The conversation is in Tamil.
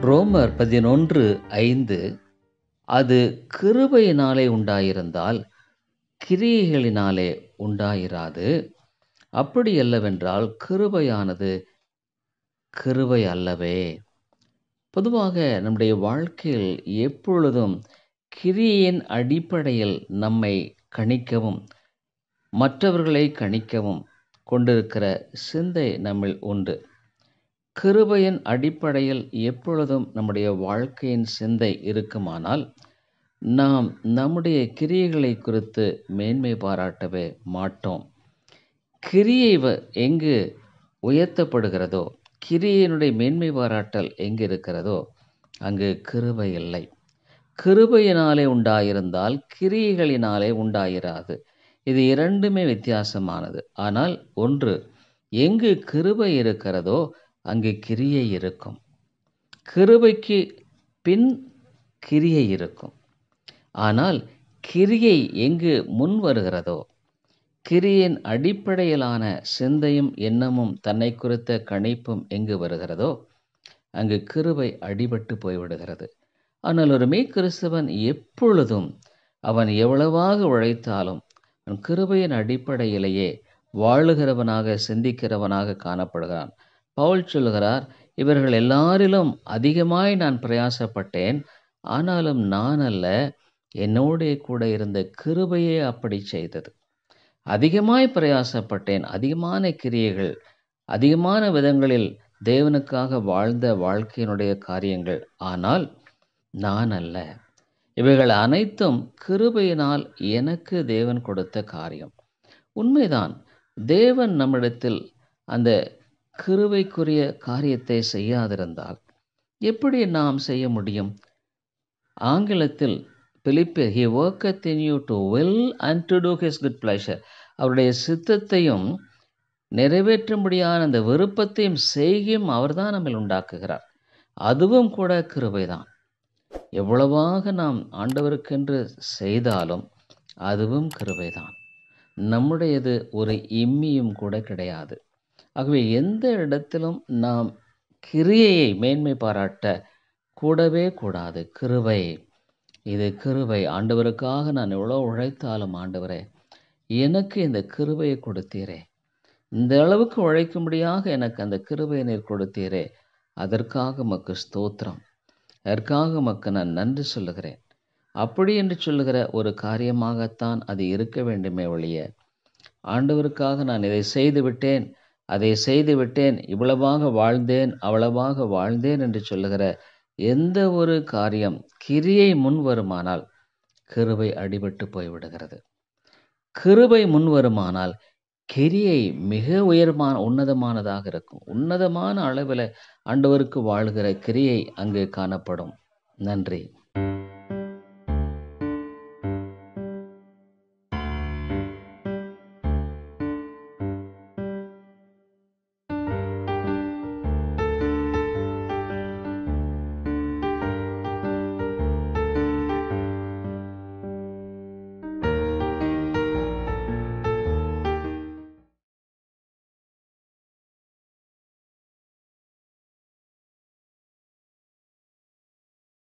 ரோமர் பதினொன்று ஐந்து அது கிருபையினாலே உண்டாயிருந்தால் கிரியைகளினாலே உண்டாயிராது அப்படி அல்லவென்றால் கிருபையானது கிருபை அல்லவே பொதுவாக நம்முடைய வாழ்க்கையில் எப்பொழுதும் கிரியையின் அடிப்படையில் நம்மை கணிக்கவும் மற்றவர்களை கணிக்கவும் கொண்டிருக்கிற சிந்தை நம்மில் உண்டு கிருபையின் அடிப்படையில் எப்பொழுதும் நம்முடைய வாழ்க்கையின் சிந்தை இருக்குமானால் நாம் நம்முடைய கிரியைகளை குறித்து மேன்மை பாராட்டவே மாட்டோம் கிரியை வ- எங்கு உயர்த்தப்படுகிறதோ கிரியையினுடைய மேன்மை பாராட்டல் எங்கு இருக்கிறதோ அங்கு கிருபை இல்லை கிருபையினாலே உண்டாயிருந்தால் கிரியைகளினாலே உண்டாயிராது இது இரண்டுமே வித்தியாசமானது ஆனால் ஒன்று எங்கு கிருபை இருக்கிறதோ அங்கு கிரியை இருக்கும் கிருபைக்கு பின் கிரியை இருக்கும் ஆனால் கிரியை எங்கு முன் வருகிறதோ கிரியின் அடிப்படையிலான சிந்தையும் எண்ணமும் தன்னை குறித்த கணிப்பும் எங்கு வருகிறதோ அங்கு கிருபை அடிபட்டு போய்விடுகிறது ஆனால் ஒரு மெய் கிறிஸ்தவன் எப்பொழுதும் அவன் எவ்வளவாக உழைத்தாலும் அவன் கிருபையின் அடிப்படையிலேயே வாழுகிறவனாக சிந்திக்கிறவனாக காணப்படுகிறான் பவுல் சொல்கிறார் இவர்கள் எல்லாரிலும் அதிகமாய் நான் பிரயாசப்பட்டேன் ஆனாலும் நான் அல்ல என்னோடே கூட இருந்த கிருபையே அப்படி செய்தது அதிகமாய் பிரயாசப்பட்டேன் அதிகமான கிரியைகள் அதிகமான விதங்களில் தேவனுக்காக வாழ்ந்த வாழ்க்கையினுடைய காரியங்கள் ஆனால் நான் அல்ல இவைகள் அனைத்தும் கிருபையினால் எனக்கு தேவன் கொடுத்த காரியம் உண்மைதான் தேவன் நம்மிடத்தில் அந்த கிருபைக்குரிய காரியத்தை செய்யாதிருந்தால் எப்படி நாம் செய்ய முடியும் ஆங்கிலத்தில் பிலிப்பியர் he worketh in you to will and to do his good pleasure அவருடைய சித்தத்தையும் நிறைவேற்றும்படியான அந்த விருப்பத்தையும் செய்கையும் அவர்தான் நம்மில் உண்டாக்குகிறார் அதுவும் கூட கிருபைதான் எவ்வளவாக நாம் ஆண்டவருக்கென்று செய்தாலும் அதுவும் கிருபைதான் நம்முடையது ஒரு இம்மியும் கூட கிடையாது ஆகவே எந்த இடத்திலும் நாம் கிரியையை மேன்மை பாராட்ட கூடவே கூடாது கிருபை இது கிருபை ஆண்டவருக்காக நான் எவ்வளோ உழைத்தாலும் ஆண்டவரே எனக்கு இந்த கிருபையை கொடுத்தீரே இந்த அளவுக்கு உழைக்கும்படியாக எனக்கு அந்த கிருபையை நீர் கொடுத்தீரே அதற்காக மக்கு ஸ்தோத்திரம் அதற்காக மக்கு நான் நன்றி சொல்லுகிறேன் அப்படி என்று சொல்லுகிற ஒரு காரியமாகத்தான் அது இருக்க வேண்டுமே ஒழிய ஆண்டவருக்காக நான் இதை செய்து விட்டேன் அதை செய்து விட்டேன் இவ்வளவாக வாழ்ந்தேன் அவ்வளவாக வாழ்ந்தேன் என்று சொல்லுகிற எந்த ஒரு காரியம் கிரியை முன் வருமானால் கிருபை அடிபட்டு போய்விடுகிறது கிருபை முன் வருமானால் கிரியை மிக உயர்மான உன்னதமானதாக இருக்கும் உன்னதமான அளவில் ஆண்டவருக்கு வாழ்கிற கிரியை அங்கு காணப்படும் நன்றி